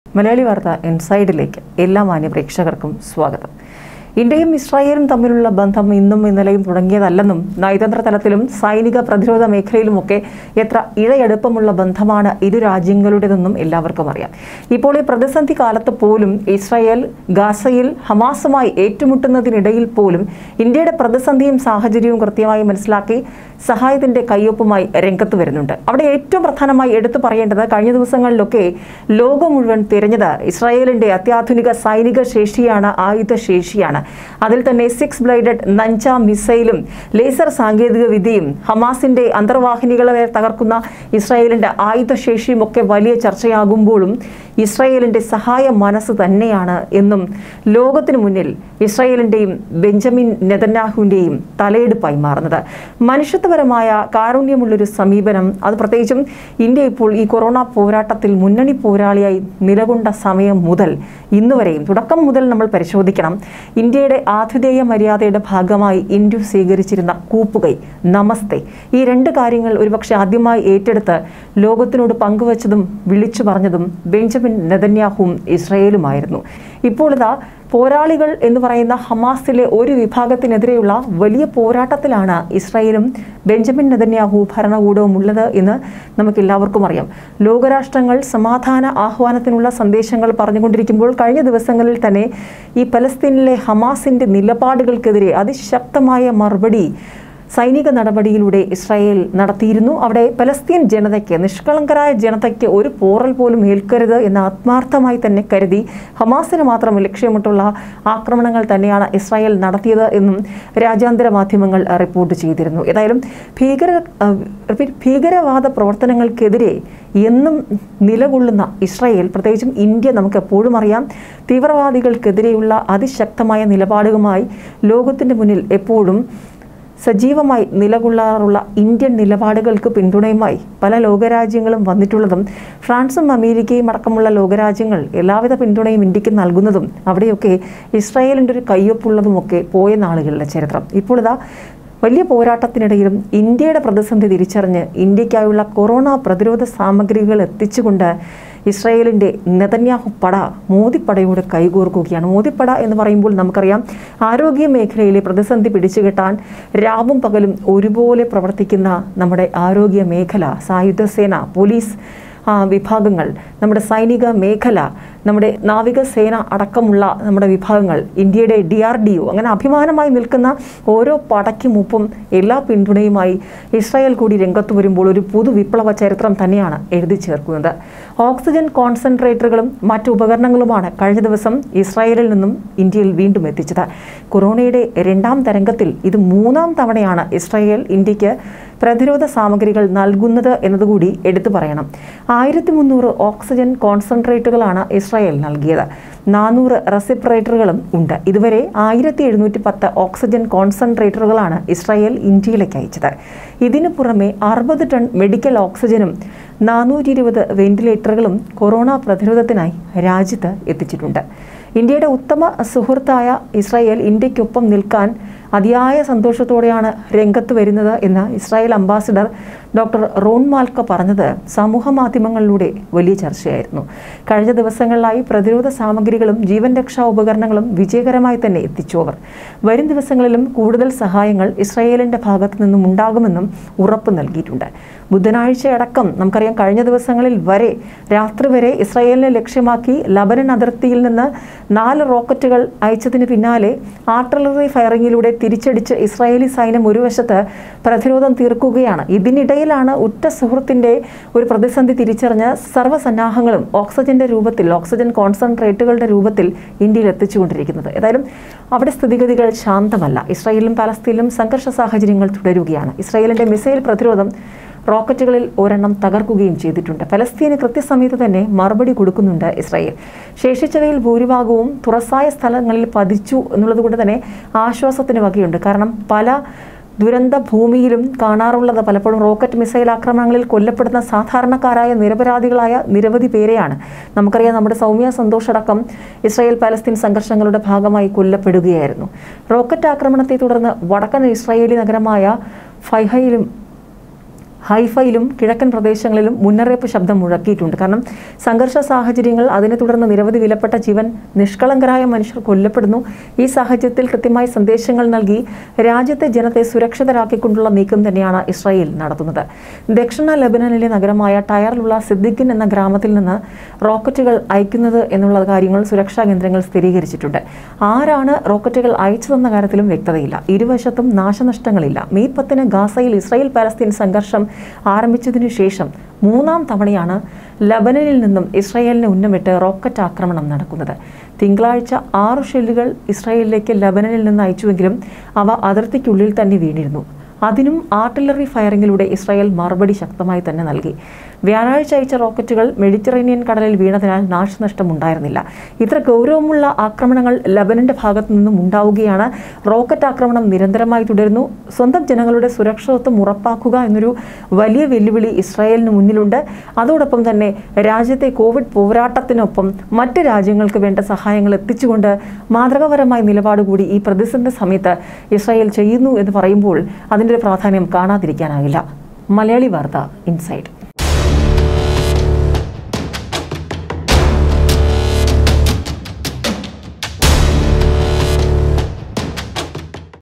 മലയാളി വാർത്ത ഇൻസൈഡിലേക്ക് എല്ലാ മാന്യ പ്രേക്ഷകർക്കും സ്വാഗതം ഇന്ത്യയും ഇസ്രായേലും തമ്മിലുള്ള ബന്ധം ഇന്നും ഇന്നലെയും തുടങ്ങിയതല്ലെന്നും നയതന്ത്ര തലത്തിലും സൈനിക പ്രതിരോധ മേഖലയിലുമൊക്കെ എത്ര ഇഴയടുപ്പമുള്ള ബന്ധമാണ് ഇരു രാജ്യങ്ങളുടേതെന്നും എല്ലാവർക്കും അറിയാം ഇപ്പോൾ ഈ പ്രതിസന്ധി കാലത്ത് പോലും ഇസ്രായേൽ ഗാസയിൽ ഹമാസുമായി ഏറ്റുമുട്ടുന്നതിനിടയിൽ പോലും ഇന്ത്യയുടെ പ്രതിസന്ധിയും സാഹചര്യവും കൃത്യമായി മനസ്സിലാക്കി സഹായത്തിന്റെ കയ്യൊപ്പുമായി രംഗത്ത് വരുന്നുണ്ട് അവിടെ ഏറ്റവും പ്രധാനമായി എടുത്തു പറയേണ്ടത് കഴിഞ്ഞ ദിവസങ്ങളിലൊക്കെ ലോകം മുഴുവൻ തിരഞ്ഞത് ഇസ്രായേലിന്റെ അത്യാധുനിക സൈനിക ശേഷിയാണ് ആയുധ ശേഷിയാണ് അതിൽ തന്നെ സിക്സ് ബ്ലൈഡഡ് നഞ്ച മിസൈലും ലേസർ സാങ്കേതിക വിദ്യയും ഹമാസിന്റെ അന്തർവാഹിനികളെ തകർക്കുന്ന ഇസ്രായേലിന്റെ ആയുധശേഷിയും ഒക്കെ വലിയ ചർച്ചയാകുമ്പോഴും ഇസ്രായേലിന്റെ സഹായ മനസ്സ് തന്നെയാണ് എന്നും ലോകത്തിനു മുന്നിൽ ഇസ്രായേലിന്റെയും ബെഞ്ചമിൻ നെതന്യാഹുവിന്റെയും തലയെടുപ്പായി മാറുന്നത് മനുഷ്യത്വപരമായ കാരുണ്യമുള്ളൊരു സമീപനം അത് പ്രത്യേകിച്ചും ഇന്ത്യ ഇപ്പോൾ ഈ കൊറോണ പോരാട്ടത്തിൽ മുന്നണി പോരാളിയായി നിലകൊണ്ട സമയം മുതൽ ഇന്നുവരെയും തുടക്കം മുതൽ നമ്മൾ പരിശോധിക്കണം ഇന്ത്യയുടെ ആതിഥേയ മര്യാദയുടെ ഭാഗമായി ഇന്ത്യ സ്വീകരിച്ചിരുന്ന കൂപ്പുകൈ നമസ്തേ ഈ രണ്ട് കാര്യങ്ങൾ ഒരുപക്ഷെ ആദ്യമായി ഏറ്റെടുത്ത് ലോകത്തിനോട് പങ്കുവച്ചതും വിളിച്ചു പറഞ്ഞതും ബെഞ്ചമിൻ നെതന്യാഹുവും ഇസ്രയേലുമായിരുന്നു ഇപ്പോൾ ഇതാ പോരാളികൾ എന്ന് പറയുന്ന ഹമാസിലെ ഒരു വിഭാഗത്തിനെതിരെയുള്ള വലിയ പോരാട്ടത്തിലാണ് ഇസ്രായേലും ബെഞ്ചമിൻ നെതന്യാഹു ഭരണകൂടവും ഉള്ളത് എന്ന് നമുക്ക് എല്ലാവർക്കും അറിയാം ലോകരാഷ്ട്രങ്ങൾ സമാധാന ആഹ്വാനത്തിനുള്ള സന്ദേശങ്ങൾ പറഞ്ഞുകൊണ്ടിരിക്കുമ്പോൾ കഴിഞ്ഞ ദിവസങ്ങളിൽ തന്നെ ഈ പലസ്തീനിലെ ഹമാസിന്റെ നിലപാടുകൾക്കെതിരെ അതിശക്തമായ മറുപടി സൈനിക നടപടിയിലൂടെ ഇസ്രായേൽ നടത്തിയിരുന്നു അവിടെ പലസ്തീൻ ജനതയ്ക്ക് നിഷ്കളങ്കരായ ജനതയ്ക്ക് ഒരു പോറൽ പോലും ഏൽക്കരുത് എന്ന് ആത്മാർത്ഥമായി തന്നെ കരുതി ഹമാസിന് മാത്രം ലക്ഷ്യമിട്ടുള്ള ആക്രമണങ്ങൾ തന്നെയാണ് ഇസ്രായേൽ നടത്തിയത് എന്നും രാജ്യാന്തര മാധ്യമങ്ങൾ റിപ്പോർട്ട് ചെയ്തിരുന്നു ഏതായാലും ഭീകര റിപ്പീറ്റ് ഭീകരവാദ പ്രവർത്തനങ്ങൾക്കെതിരെ എന്നും നിലകൊള്ളുന്ന ഇസ്രായേൽ പ്രത്യേകിച്ചും ഇന്ത്യ നമുക്ക് എപ്പോഴും അറിയാം തീവ്രവാദികൾക്കെതിരെയുള്ള അതിശക്തമായ നിലപാടുകളുമായി ലോകത്തിൻ്റെ മുന്നിൽ എപ്പോഴും സജീവമായി നിലകൊള്ളാറുള്ള ഇന്ത്യൻ നിലപാടുകൾക്ക് പിന്തുണയുമായി പല ലോകരാജ്യങ്ങളും വന്നിട്ടുള്ളതും ഫ്രാൻസും അമേരിക്കയും അടക്കമുള്ള ലോകരാജ്യങ്ങൾ എല്ലാവിധ പിന്തുണയും ഇന്ത്യക്ക് നൽകുന്നതും അവിടെയൊക്കെ ഇസ്രായേലിൻ്റെ ഒരു കയ്യൊപ്പുള്ളതുമൊക്കെ പോയ നാളുകളിലെ ചരിത്രം ഇപ്പോൾ ഇതാ വലിയ പോരാട്ടത്തിനിടയിലും ഇന്ത്യയുടെ പ്രതിസന്ധി തിരിച്ചറിഞ്ഞ് ഇന്ത്യക്കായുള്ള കൊറോണ പ്രതിരോധ സാമഗ്രികൾ എത്തിച്ചുകൊണ്ട് ഇസ്രായേലിൻ്റെ നെതന്യാഹു പട മോദിപ്പടയോട് കൈകോർക്കുകയാണ് മോദിപ്പട എന്ന് പറയുമ്പോൾ നമുക്കറിയാം ആരോഗ്യ മേഖലയിലെ പ്രതിസന്ധി പിടിച്ചുകെട്ടാൻ രാവും പകലും ഒരുപോലെ പ്രവർത്തിക്കുന്ന നമ്മുടെ ആരോഗ്യ മേഖല സായുധ സേന പോലീസ് ആ, വിഭാഗങ്ങൾ നമ്മുടെ സൈനിക മേഖല നമ്മുടെ നാവികസേന അടക്കമുള്ള നമ്മുടെ വിഭാഗങ്ങൾ ഇന്ത്യയുടെ ഡി ആർ ഡി ഒ അങ്ങനെ അഭിമാനമായി നിൽക്കുന്ന ഓരോ പടയ്ക്കുമൊപ്പം എല്ലാ പിന്തുണയുമായി ഇസ്രായേൽ കൂടി രംഗത്ത് വരുമ്പോൾ ഒരു പുതു വിപ്ലവ ചരിത്രം തന്നെയാണ് എഴുതി ചേർക്കുന്നത് ഓക്സിജൻ കോൺസെൻട്രേറ്ററുകളും മറ്റു ഉപകരണങ്ങളുമാണ് കഴിഞ്ഞ ദിവസം ഇസ്രായേലിൽ നിന്നും ഇന്ത്യയിൽ വീണ്ടും എത്തിച്ചത് കൊറോണയുടെ രണ്ടാം തരംഗത്തിൽ ഇത് മൂന്നാം തവണയാണ് ഇസ്രായേൽ ഇന്ത്യക്ക് പ്രതിരോധ സാമഗ്രികൾ നൽകുന്നത് എന്നതുകൂടി എടുത്തു പറയണം ആയിരത്തി മുന്നൂറ് ഓക്സിജൻ കോൺസെൻട്രേറ്റുകളാണ് ഇസ്രായേൽ നൽകിയത് നാനൂറ് റെസിപ്പറേറ്ററുകളും ഉണ്ട് ഇതുവരെ ആയിരത്തി എഴുന്നൂറ്റി പത്ത് ഓക്സിജൻ കോൺസെൻട്രേറ്ററുകളാണ് ഇസ്രായേൽ ഇന്ത്യയിലേക്ക് അയച്ചത് ഇതിനു പുറമെ അറുപത് ടൺ മെഡിക്കൽ ഓക്സിജനും നാനൂറ്റി ഇരുപത് വെന്റിലേറ്ററുകളും കൊറോണ പ്രതിരോധത്തിനായി രാജ്യത്ത് എത്തിച്ചിട്ടുണ്ട് ഇന്ത്യയുടെ ഉത്തമ സുഹൃത്തായ ഇസ്രായേൽ ഇന്ത്യക്കൊപ്പം നിൽക്കാൻ അതിയായ സന്തോഷത്തോടെയാണ് രംഗത്ത് വരുന്നത് എന്ന് Israel ambassador doctor Ron Malka പറഞ്ഞത് സമൂഹ മാധ്യമങ്ങളിലൂടെ വലിയ ചർച്ചയായിരുന്നു കഴിഞ്ഞ ദിവസങ്ങളിലായി പ്രതിരോധ സാമഗ്രികളും ജീവൻ രക്ഷാ ഉപകരണങ്ങളും വിജയകരമായി തന്നെ എത്തിച്ചു അവർ വരും ദിവസങ്ങളിലും കൂടുതൽ സഹായങ്ങൾ ഇസ്രായേലിന്റെ ഭാഗത്തു നിന്നും ഉണ്ടാകുമെന്നും ഉറപ്പ് നൽകിയിട്ടുണ്ട് ബുധനാഴ്ചയടക്കം നമുക്കറിയാം കഴിഞ്ഞ ദിവസങ്ങളിൽ വരെ രാത്രി വരെ ഇസ്രായേലിനെ ലക്ഷ്യമാക്കി ലബനൻ അതിർത്തിയിൽ നിന്ന് നാല് റോക്കറ്റുകൾ അയച്ചതിന് പിന്നാലെ ആർട്ടിലറി ഫയറിങ്ങിലൂടെ തിരിച്ചടിച്ച് ഇസ്രായേലി സൈന്യം ഒരു വശത്ത് പ്രതിരോധം തീർക്കുകയാണ് ഇതിനിടയിലാണ് ഉറ്റ സുഹൃത്തിന്റെ ഒരു പ്രതിസന്ധി തിരിച്ചറിഞ്ഞ് സർവ്വസന്നാഹങ്ങളും ഓക്സിജന്റെ രൂപത്തിൽ ഓക്സിജൻ കോൺസെൻട്രേറ്റുകളുടെ രൂപത്തിൽ ഇന്ത്യയിൽ എത്തിച്ചുകൊണ്ടിരിക്കുന്നത് ഏതായാലും അവിടെ സ്ഥിതിഗതികൾ ശാന്തമല്ല ഇസ്രായേലിലും പാലസ്തീനിലും സംഘർഷ സാഹചര്യങ്ങൾ തുടരുകയാണ് ഇസ്രായേലിന്റെ മിസൈൽ പ്രതിരോധം റോക്കറ്റുകളിൽ ഒരെണ്ണം തകർക്കുകയും ചെയ്തിട്ടുണ്ട് പലസ്തീന് കൃത്യസമയത്ത് തന്നെ മറുപടി കൊടുക്കുന്നുണ്ട് ഇസ്രായേൽ ശേഷിച്ചവയിൽ ഭൂരിഭാഗവും തുറസായ സ്ഥലങ്ങളിൽ പതിച്ചു എന്നുള്ളത് കൊണ്ട് തന്നെ ആശ്വാസത്തിന് വകയുണ്ട് കാരണം പല ദുരന്ത ഭൂമിയിലും കാണാറുള്ളത് പലപ്പോഴും റോക്കറ്റ് മിസൈൽ ആക്രമണങ്ങളിൽ കൊല്ലപ്പെടുന്ന സാധാരണക്കാരായ നിരപരാധികളായ നിരവധി പേരെയാണ് നമുക്കറിയാം നമ്മുടെ സൗമ്യ സന്തോഷ് അടക്കം ഇസ്രായേൽ പാലസ്തീൻ സംഘർഷങ്ങളുടെ ഭാഗമായി കൊല്ലപ്പെടുകയായിരുന്നു റോക്കറ്റ് ആക്രമണത്തെ തുടർന്ന് വടക്കൻ ഇസ്രായേലി നഗരമായ ഫൈഹയിലും ഹൈഫയിലും കിഴക്കൻ പ്രദേശങ്ങളിലും മുന്നറിയിപ്പ് ശബ്ദം മുഴക്കിയിട്ടുണ്ട് കാരണം സംഘർഷ സാഹചര്യങ്ങൾ അതിനെ തുടർന്ന് നിരവധി വിലപ്പെട്ട ജീവൻ നിഷ്കളങ്കരായ മനുഷ്യർ കൊല്ലപ്പെടുന്നു ഈ സാഹചര്യത്തിൽ കൃത്യമായ സന്ദേശങ്ങൾ നൽകി രാജ്യത്തെ ജനത്തെ സുരക്ഷിതരാക്കിക്കൊണ്ടുള്ള നീക്കം തന്നെയാണ് ഇസ്രായേൽ നടത്തുന്നത് ദക്ഷിണ ലബനനിലെ നഗരമായ ടയറിലുള്ള സിദ്ദിഖിൻ എന്ന ഗ്രാമത്തിൽ നിന്ന് റോക്കറ്റുകൾ അയക്കുന്നത് എന്നുള്ള കാര്യങ്ങൾ സുരക്ഷാ കേന്ദ്രങ്ങൾ സ്ഥിരീകരിച്ചിട്ടുണ്ട് ആരാണ് റോക്കറ്റുകൾ അയച്ചതെന്ന കാര്യത്തിലും വ്യക്തതയില്ല ഇരുവശത്തും നാശനഷ്ടങ്ങളില്ല മെയ് പത്തിന് ഗാസയിൽ ഇസ്രായേൽ പാലസ്തീൻ സംഘർഷം ആരംഭിച്ചതിനു ശേഷം മൂന്നാം തവണയാണ് ലബനനിൽ നിന്നും ഇസ്രായേലിനെ ഉന്നമിട്ട് റോക്കറ്റ് ആക്രമണം നടക്കുന്നത് തിങ്കളാഴ്ച ആറ് ഷെല്ലുകൾ ഇസ്രായേലിലേക്ക് ലബനനിൽ നിന്ന് അയച്ചുവെങ്കിലും അവ അതിർത്തിക്കുള്ളിൽ തന്നെ വീണിരുന്നു അതിനും ആർട്ടിലറി ഫയറിങ്ങിലൂടെ ഇസ്രായേൽ മറുപടി ശക്തമായി തന്നെ നൽകി വ്യാഴാഴ്ച അയച്ച റോക്കറ്റുകൾ മെഡിറ്ററേനിയൻ കടലിൽ വീണതിനാൽ നാശനഷ്ടമുണ്ടായിരുന്നില്ല ഇത്ര ഗൗരവമുള്ള ആക്രമണങ്ങൾ ലബനന്റെ ഭാഗത്തു നിന്നും ഉണ്ടാവുകയാണ് റോക്കറ്റ് ആക്രമണം നിരന്തരമായി തുടരുന്നു സ്വന്തം ജനങ്ങളുടെ സുരക്ഷിതത്വം ഉറപ്പാക്കുക എന്നൊരു വലിയ വെല്ലുവിളി ഇസ്രായേലിന് മുന്നിലുണ്ട് അതോടൊപ്പം തന്നെ രാജ്യത്തെ കോവിഡ് പോരാട്ടത്തിനൊപ്പം മറ്റ് രാജ്യങ്ങൾക്ക് വേണ്ട സഹായങ്ങൾ എത്തിച്ചുകൊണ്ട് മാതൃകാപരമായ നിലപാട് കൂടി ഈ പ്രതിസന്ധി സമയത്ത് ഇസ്രായേൽ ചെയ്യുന്നു എന്ന് പറയുമ്പോൾ അതിൻ്റെ ഒരു പ്രാധാന്യം കാണാതിരിക്കാനാകില്ല മലയാളി വാർത്ത ഇൻസൈഡ്